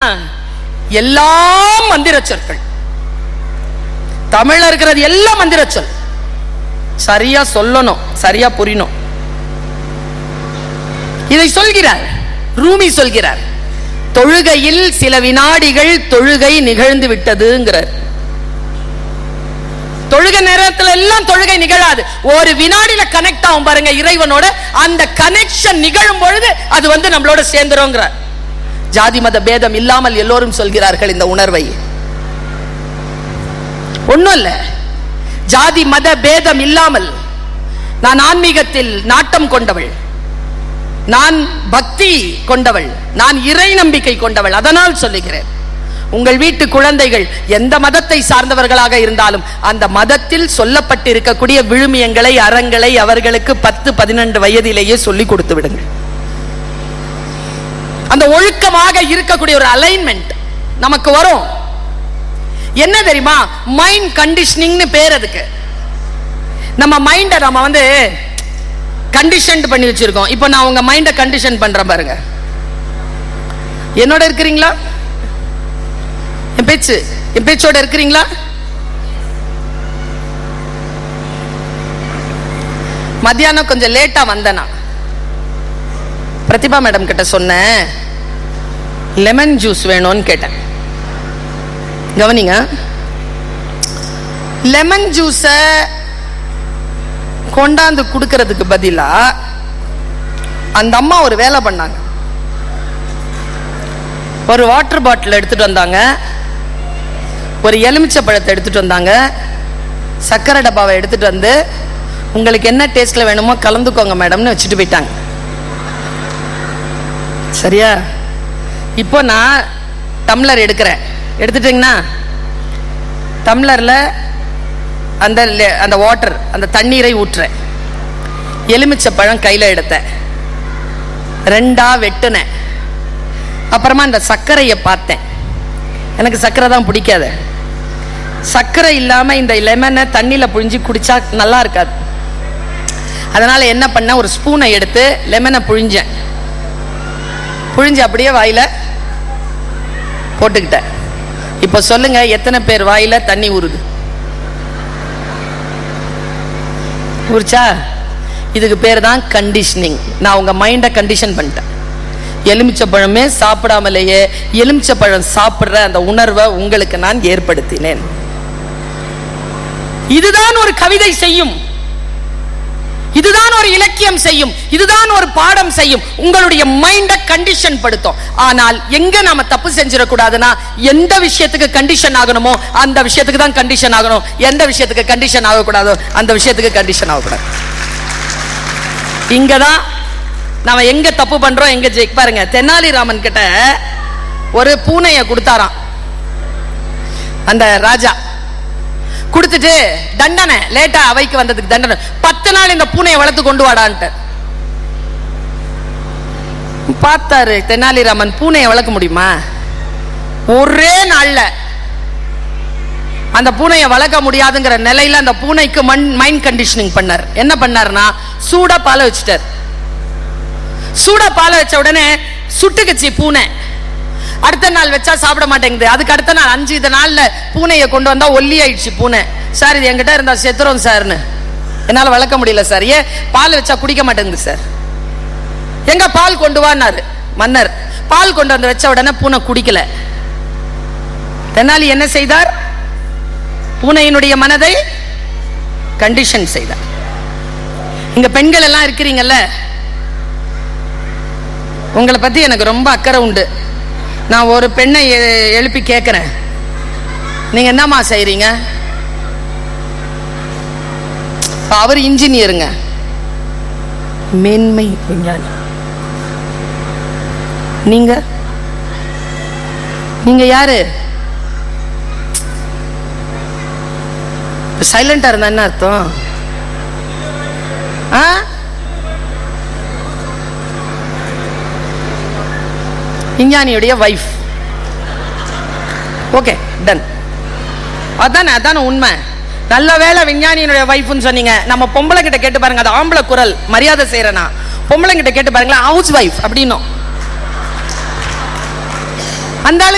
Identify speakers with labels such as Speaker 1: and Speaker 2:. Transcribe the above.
Speaker 1: எல்லாம் மந்திர சொற்கள் தமிழ்ல இருக்கிறது எல்லாம் மந்திர சொல் சரியா சொல்லணும் சரியா புரியணும் இதை சொல்கிறார் ரூமி சொல்கிறார் தொழுகையில் சில வினாடிகள் தொழுகை நிகழ்ந்து விட்டதுங்கிறார் தொழுகை நேரத்துல எல்லாம் தொழுகை நிகழாது ஒரு வினாடியில கனெக்ட் ஆகும் பாருங்க இறைவனோட அந்த கனெக்ஷன் நிகழும் பொழுது அது வந்து நம்மளோட சேர்ந்துருங்கிறார் ஜாதி மத பேதம் இல்லாமல் எல்லோரும் சொல்கிறார்கள் இந்த உணர்வை ஒண்ணும் இல்ல ஜாதி மத பேதம் இல்லாமல் நான் ஆன்மீகத்தில் நாட்டம் கொண்டவள் நான் பக்தி கொண்டவள் நான் இறை நம்பிக்கை கொண்டவள் அதனால் சொல்லுகிறேன் உங்கள் வீட்டு குழந்தைகள் எந்த மதத்தை சார்ந்தவர்களாக இருந்தாலும் அந்த மதத்தில் சொல்லப்பட்டிருக்கக்கூடிய விழுமியங்களை அறங்களை அவர்களுக்கு பத்து பதினெண்டு வயதிலேயே சொல்லி கொடுத்து விடுங்கள் அந்த ஒழுக்கமாக இருக்கக்கூடிய ஒரு அலைன்மெண்ட் நமக்கு வரும் என்ன தெரியுமா மைண்ட் கண்டிஷனிங்னு பேர் அதுக்கு நம்ம மைண்டை நம்ம வந்து கண்டிஷன் பண்ணி வச்சிருக்கோம் இப்போ நான் உங்க மைண்டை கண்டிஷன் பண்றேன் பாருங்க என்னோட இருக்கிறீங்களா என் பேச்சு என் பேச்சோட இருக்கிறீங்களா மத்தியானம் கொஞ்சம் லேட்டா வந்தேனா பிரதிபா மேடம் கிட்ட சொன்னேன் லெமன் ஜூஸ் வேணும்னு கேட்டேன் கவனிங்க லெமன் ஜூஸை கொண்டாந்து கொடுக்கறதுக்கு பதிலா அந்த அம்மா ஒரு வேலை பண்ணாங்க ஒரு வாட்டர் பாட்டில் எடுத்துட்டு வந்தாங்க ஒரு எலுமிச்சை பழத்தை எடுத்துட்டு வந்தாங்க சர்க்கரை டப்பாவை எடுத்துட்டு வந்து உங்களுக்கு என்ன டேஸ்ட்ல வேணுமோ கலந்துக்கோங்க மேடம்னு வச்சுட்டு போயிட்டாங்க சரியா இப்போ நான் டம்ளர் எடுக்கிறேன் எடுத்துட்டீங்கன்னா டம்ளர்ல அந்த le- அந்த வாட்டர் அந்த தண்ணீரை ஊற்றுறேன் எலுமிச்சை பழம் கையில் எடுத்தேன் ரெண்டா வெட்டுனேன் அப்புறமா இந்த சர்க்கரையை பார்த்தேன் எனக்கு சர்க்கரை தான் பிடிக்காது சர்க்கரை இல்லாம இந்த லெமனை தண்ணியில புழிஞ்சு குடிச்சா நல்லா இருக்காது அதனால என்ன பண்ண ஒரு ஸ்பூனை எடுத்து லெமனை புழிஞ்சேன் புழிஞ்சு அப்படியே வாயில போட்டுக்கிட்டேன் இப்போ சொல்லுங்க எத்தனை பேர் வாயில தண்ணி ஊறுது ஊறிச்சா இதுக்கு பேர் தான் கண்டிஷனிங் நான் உங்க மைண்டை கண்டிஷன் பண்ணிட்டேன் எலுமிச்சை பழமே சாப்பிடாமலேயே எலுமிச்சை பழம் சாப்பிடுற அந்த உணர்வை உங்களுக்கு நான் ஏற்படுத்தினேன் இதுதான் ஒரு கவிதை செய்யும் இதுதான் ஒரு இலக்கியம் செய்யும் இதுதான் ஒரு பாடம் செய்யும் உங்களுடைய மைண்ட கண்டிஷன் படுத்தும் ஆனால் எங்க நாம தப்பு செஞ்சிடக்கூடாதுன்னா எந்த விஷயத்துக்கு கண்டிஷன் ஆகணுமோ அந்த விஷயத்துக்கு தான் கண்டிஷன் ஆகணும் எந்த விஷயத்துக்கு கண்டிஷன் ஆகக்கூடாதோ அந்த விஷயத்துக்கு கண்டிஷன் ஆகக்கூடாது இங்கதான் நாம எங்க தப்பு பண்றோம் எங்க ஜெயிக் பாருங்க தெனாலிராமன் கிட்ட ஒரு பூனைய கொடுத்தாராம் அந்த ராஜா கொடுத்துட்டு தண்டனை லேட்டா அவைக்கு வந்ததுக்கு தண்டனை பத்து நாள் இந்த பூனையை வளர்த்து கொண்டு வாடான்ட்டு பார்த்தாரு தெனாலிராமன் பூனையை வளர்க்க முடியுமா ஒரே நாள்ல அந்த பூனையை வளர்க்க முடியாதுங்கிற நிலையில அந்த பூனைக்கு மண் மைண்ட் கண்டிஷனிங் பண்ணார் என்ன பண்ணாருன்னா சூடா பாலை வச்சுட்டார் சூடா பாலை வச்ச உடனே சுட்டுக்குச்சு பூனை அடுத்த நாள் வச்சா சாப்பிட மாட்டேங்குது அதுக்கு அடுத்த நாள் அஞ்சு இது நாள்ல பூனையை கொண்டு வந்தா ஒல்லி ஆயிடுச்சு பூனை சார் இது என்கிட்ட இருந்தா செத்துறோம் சார்னு என்னால வளர்க்க முடியல சார் ஏன் பால் வச்சா குடிக்க மாட்டேங்குது சார் எங்க பால் கொண்டு வான்னாரு மன்னர் பால் கொண்டு வந்து வச்ச உடனே பூனை குடிக்கல தெனாலி என்ன செய்தார் பூனையினுடைய மனதை கண்டிஷன் செய்தார் இங்க பெண்கள் எல்லாம் இருக்கிறீங்கல்ல உங்களை பத்தி எனக்கு ரொம்ப அக்கறை உண்டு நான் ஒரு பெண்ணை எ- எழுப்பி கேட்கிறேன் நீங்க என்னம்மா செய்றீங்க அவர் இன்ஜினியருங்க மேன்மை விஞ்ஞானி நீங்க நீங்க யாரு சைலண்டா இருந்தா என்ன அர்த்தம் ஆ விஞ்ஞானியுடைய வைஃப் ஓகே டன் அதானே அதானே உண்மை நல்ல வேளை விஞ்ஞானியினுடைய வைஃப்னு சொன்னீங்க நம்ம பொம்பளை கிட்ட கேட்டு பாருங்க அது ஆம்பளை குரல் மரியாதை செய்யறனா பொம்பளை கிட்ட கேட்டு பாருங்களேன் ஹவுஸ் வைஃப் அப்படின்னும் அந்த ஆளு